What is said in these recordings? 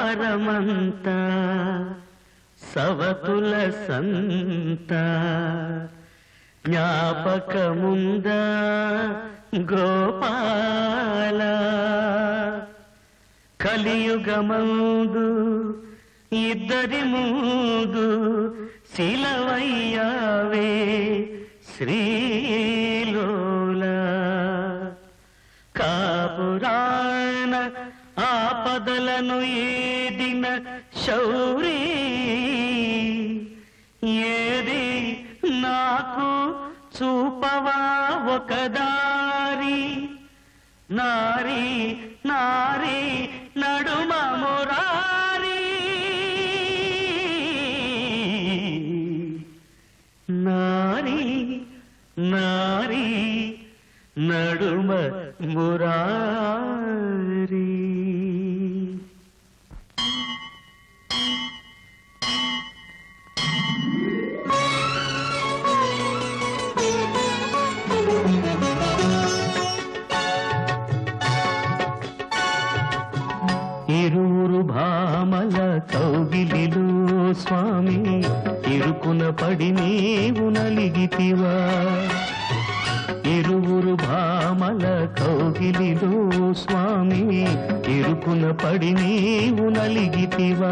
పరమంత సవతుల సంత జ్ఞాపకముందా గోపాల కలియుగమందు ఇద్దరి ముందు శిలవయ్యావే శ్రీలోల కాపురాణ ఆపదలను ఏదిన శౌరీ ఏది నాకు చూపవా ఒక దారి నారి నారి నడుమ మురారి నారి నారి నడుమ మురారి ఇరువురు భామల కౌగిలిలో స్వామి ఇరుకున పడి నీవు నలిగితివా ఇరువురు భామల కౌగిలిలో స్వామి ఇరుకున పడి నీవు నలిగితివా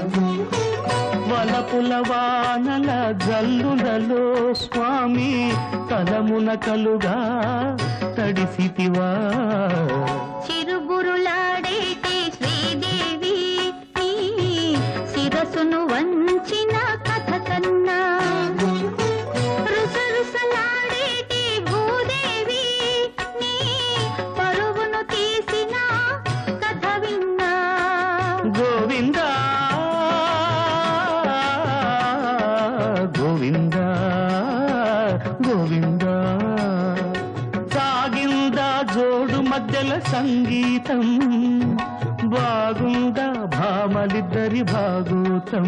వలపుల వానల జల్లులలో స్వామి తలమున కలుగా తడిసితివా చిరుగురులాడేటి శ్రీదేవి నీ శిరసును వంచిన కథ కన్నా రుసరుసలాడేటి భూదేవి నీ పరువును తీసిన కథ విన్నా గోవింద గోవింద గోవింద సాగిందా జోడు మధ్యల సంగీతం బాగుందా భామలిద్దరి భాగోతం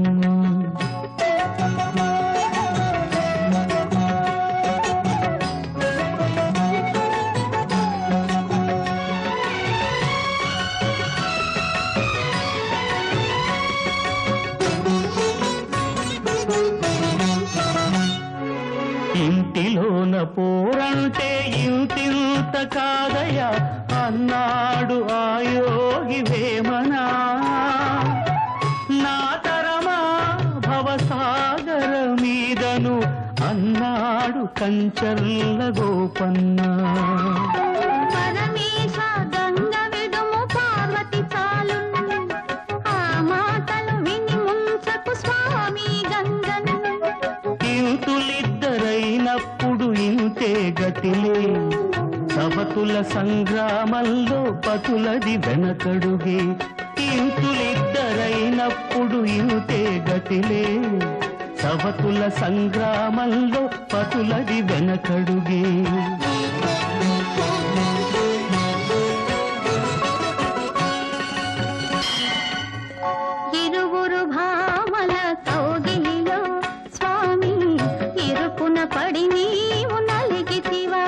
ఇంటిలోన పోరంటే ఇంతింత కాదయా అన్నాడు ఆ యోగి వేమనా నా తరమా భవసాగర మీదను అన్నాడు కంచర్ల గోపన్నా పరమేశ గంగ విడుము పార్వతి చాలు ఆ మాటలు విని ముంచకు స్వామి గంగను ఇంతులిద్దరైనప్పుడు ఇంతే గతిలే సవతుల సంగ్రామంలో పతులది వెనకడుగే ఇంతులిద్దరైనప్పుడు ఇంతే గతిలే సవతుల సంగ్రామంలో పతులది వెనకడుగే ఇరువురు భామల కౌగిలిలో స్వామి ఇరుకున పడి నీవు నలిగితివా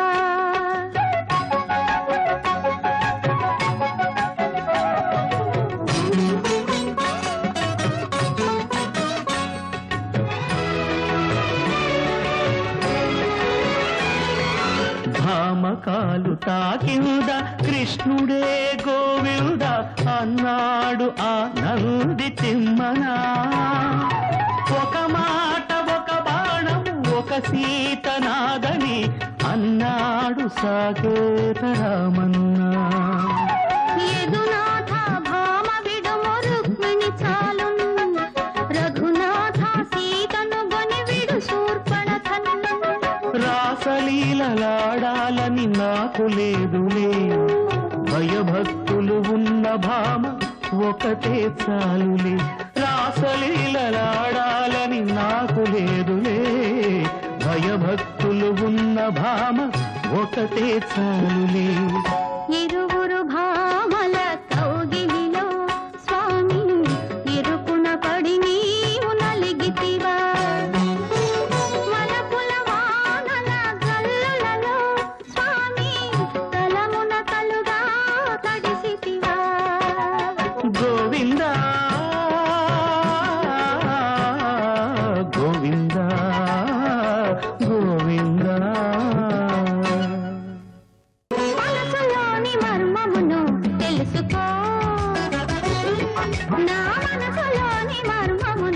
భామకాలు తాకింద కృష్ణుడే గోవింద అన్నాడు ఆ నంది తిమ్మనా ఒక మాట ఒక బాణం ఒక సీత నాదని అన్నాడు సాకేత రామన్నా యదునాథ భామ విడుము రుక్మిణి చాలు రఘునాథ సీతను గొని విడు శూర్పణ రాసలీలలాడాలని నాకు లేదులే భయభక్తులు ఉన్న భామ ఒకటే చాలులే రాసలీలలాడాలని నాకు లేదులే భయభక్తులు ఉన్న భామ ఒకటే చాలులే ఇరువురు భామల కౌగిలిలో స్వామి ఇరుకున పడి నీవు నలిగితివా వలపుల వానల గల్లులలో స్వామి తలమున తలుగా తడిసితివా గోవింద గోవిందా గోవిందా గోవిందా మనసులోని మర్మమును తెలుసుకో నా మనసులోని మర్మమును